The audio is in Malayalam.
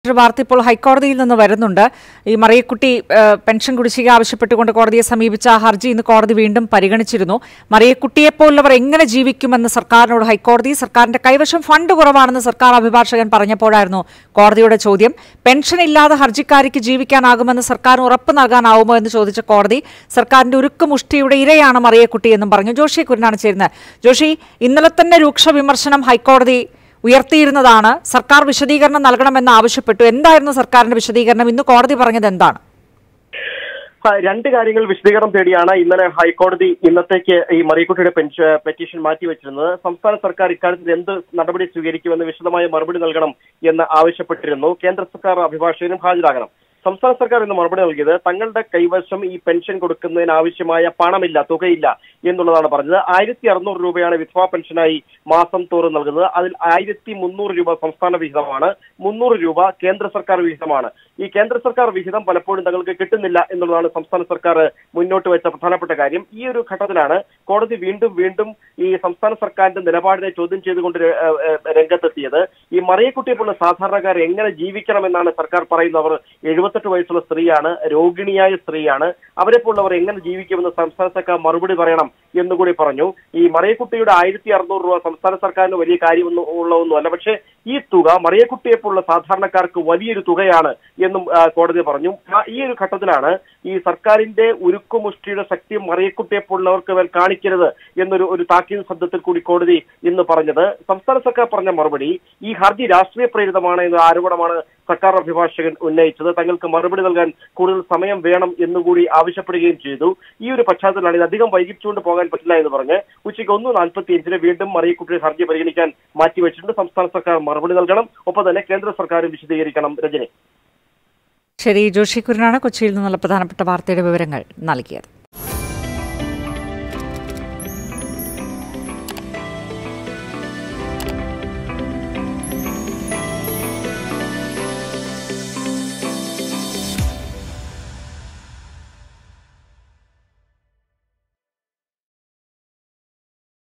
ഒരു വാർത്ത ഇപ്പോൾ ഹൈക്കോടതിയിൽ നിന്ന് വരുന്നുണ്ട് ഈ മറിയക്കുട്ടി ഏഹ്, പെൻഷൻ കുടിശ്ശിക ആവശ്യപ്പെട്ടുകൊണ്ട് കോടതിയെ സമീപിച്ച ആ ഹർജി ഇന്ന് കോടതി വീണ്ടും പരിഗണിച്ചിരുന്നു മറിയക്കുട്ടിയെപ്പോലുള്ളവർ എങ്ങനെ ജീവിക്കുമെന്ന് സർക്കാരിനോട് ഹൈക്കോടതി സർക്കാരിന്റെ കൈവശം ഫണ്ട് കുറവാണെന്ന് സർക്കാർ അഭിഭാഷകൻ പറഞ്ഞപ്പോഴായിരുന്നു കോടതിയുടെ ചോദ്യം പെൻഷൻ ഇല്ലാതെ ഹർജിക്കാരിക്ക് ജീവിക്കാനാകുമെന്ന് സർക്കാരിന് ഉറപ്പ് നൽകാനാവുമോ എന്ന് ചോദിച്ച കോടതി സർക്കാരിന്റെ ഉരുക്കുമുഷ്ടിയുടെ ഇരയാണ് മറിയക്കുട്ടി എന്നും പറഞ്ഞു ജോഷി കുരനാണ് ചേരുന്നത് ജോഷി ഇന്നലെ തന്നെ രൂക്ഷ വിമർശനം ഹൈക്കോടതി ഉയർത്തിയിരുന്നതാണ് സർക്കാർ വിശദീകരണം നൽകണമെന്ന് ആവശ്യപ്പെട്ടു എന്തായിരുന്നു സർക്കാരിന്റെ വിശദീകരണം ഇന്ന് കോടതി പറഞ്ഞത് എന്താണ് ആ, രണ്ട് കാര്യങ്ങൾ വിശദീകരണം തേടിയാണ് ഇന്നലെ ഹൈക്കോടതി ഇന്നത്തേക്ക് ഈ മറിയക്കുട്ടിയുടെ പെൻഷൻ പെറ്റീഷൻ മാറ്റിവെച്ചിരുന്നത് സംസ്ഥാന സർക്കാർ ഇക്കാര്യത്തിൽ എന്ത് നടപടി സ്വീകരിക്കുമെന്ന് വിശദമായ മറുപടി നൽകണം എന്ന് ആവശ്യപ്പെട്ടിരുന്നു കേന്ദ്ര സർക്കാർ അഭിഭാഷകനും ഹാജരാകണം സംസ്ഥാന സർക്കാർ ഇന്ന് മറുപടി നൽകിയത് തങ്ങളുടെ കൈവശം ഈ പെൻഷൻ കൊടുക്കുന്നതിന് ആവശ്യമായ പണമില്ല തുകയില്ല എന്നുള്ളതാണ് പറഞ്ഞത് ആയിരത്തി അറുന്നൂറ് രൂപയാണ് വിധവാ പെൻഷനായി മാസം തോറും നൽകുന്നത് അതിൽ ആയിരത്തി മുന്നൂറ് രൂപ സംസ്ഥാന വിഹിതമാണ് മുന്നൂറ് രൂപ കേന്ദ്ര സർക്കാർ വിഹിതമാണ് ഈ കേന്ദ്ര സർക്കാർ വിഹിതം പലപ്പോഴും തങ്ങൾക്ക് കിട്ടുന്നില്ല എന്നുള്ളതാണ് സംസ്ഥാന സർക്കാർ മുന്നോട്ട് വെച്ച പ്രധാനപ്പെട്ട കാര്യം ഈ ഒരു ഘട്ടത്തിലാണ് കോടതി വീണ്ടും വീണ്ടും ഈ സംസ്ഥാന സർക്കാരിന്റെ നിലപാടിനെ ചോദ്യം ചെയ്തുകൊണ്ട് ര- ഏഹ് ഏഹ് രംഗത്തെത്തിയത് ഈ മറിയക്കുട്ടിയെ പോലുള്ള സാധാരണക്കാർ എങ്ങനെ ജീവിക്കണമെന്നാണ് സർക്കാർ പറയുന്നത് അവർ എഴുപത്തെട്ട് വയസ്സുള്ള സ്ത്രീയാണ് രോഗിണിയായ സ്ത്രീയാണ് അവരെ പോലുള്ളവർ എങ്ങനെ ജീവിക്കുമെന്ന് സംസ്ഥാന സർക്കാർ മറുപടി പറയണം എന്നുകൂടി പറഞ്ഞു ഈ മറിയക്കുട്ടിയുടെ ആയിരത്തി അറുന്നൂറ് രൂപ സംസ്ഥാന സർക്കാരിന് വലിയ കാര്യമൊന്നും ഉള്ളതൊന്നുമല്ല പക്ഷേ ഈ തുക മറിയക്കുട്ടിയെ പോലുള്ള സാധാരണക്കാർക്ക് വലിയൊരു തുകയാണ് എന്നും ആ, കോടതി പറഞ്ഞു ആ, ഈ ഒരു ഘട്ടത്തിലാണ് ഈ സർക്കാരിന്റെ ഉരുക്കുമുഷ്ടിയുടെ ശക്തി മറിയക്കുട്ടിയെ പോലുള്ളവർക്ക് മേൽ കാണിക്കരുത് എന്നൊരു ഒരു താക്കീത് ശബ്ദത്തിൽ കൂടി കോടതി ഇന്ന് പറഞ്ഞത് സംസ്ഥാന സർക്കാർ പറഞ്ഞ മറുപടി ഈ ഹർജി രാഷ്ട്രീയ പ്രേരിതമാണ് എന്ന ആരോപണമാണ് സർക്കാർ അഭിഭാഷകൻ ഉന്നയിച്ചത് തങ്ങൾക്ക് മറുപടി നൽകാൻ കൂടുതൽ സമയം വേണം എന്നുകൂടി ആവശ്യപ്പെടുകയും ചെയ്തു ഈ ഒരു പശ്ചാത്തലമാണ് ഇത് അധികം വൈകിച്ചുകൊണ്ട് പോകാൻ പറ്റില്ല എന്ന് പറഞ്ഞ് ഉച്ചയ്ക്ക് ഒന്ന് നാൽപ്പത്തി അഞ്ചിന് വീണ്ടും മറിയക്കുട്ടിയുടെ ഹർജി പരിഗണിക്കാൻ മാറ്റിവെച്ചിട്ടുണ്ട് സംസ്ഥാന സർക്കാർ മറുപടി നൽകണം ഒപ്പം തന്നെ കേന്ദ്ര സർക്കാരും വിശദീകരിക്കണം രജനി ശരി ജോഷി കുരനാണ് കൊച്ചിയിൽ നിന്നുള്ള പ്രധാനപ്പെട്ട വാർത്തയുടെ വിവരങ്ങൾ നൽകിയത്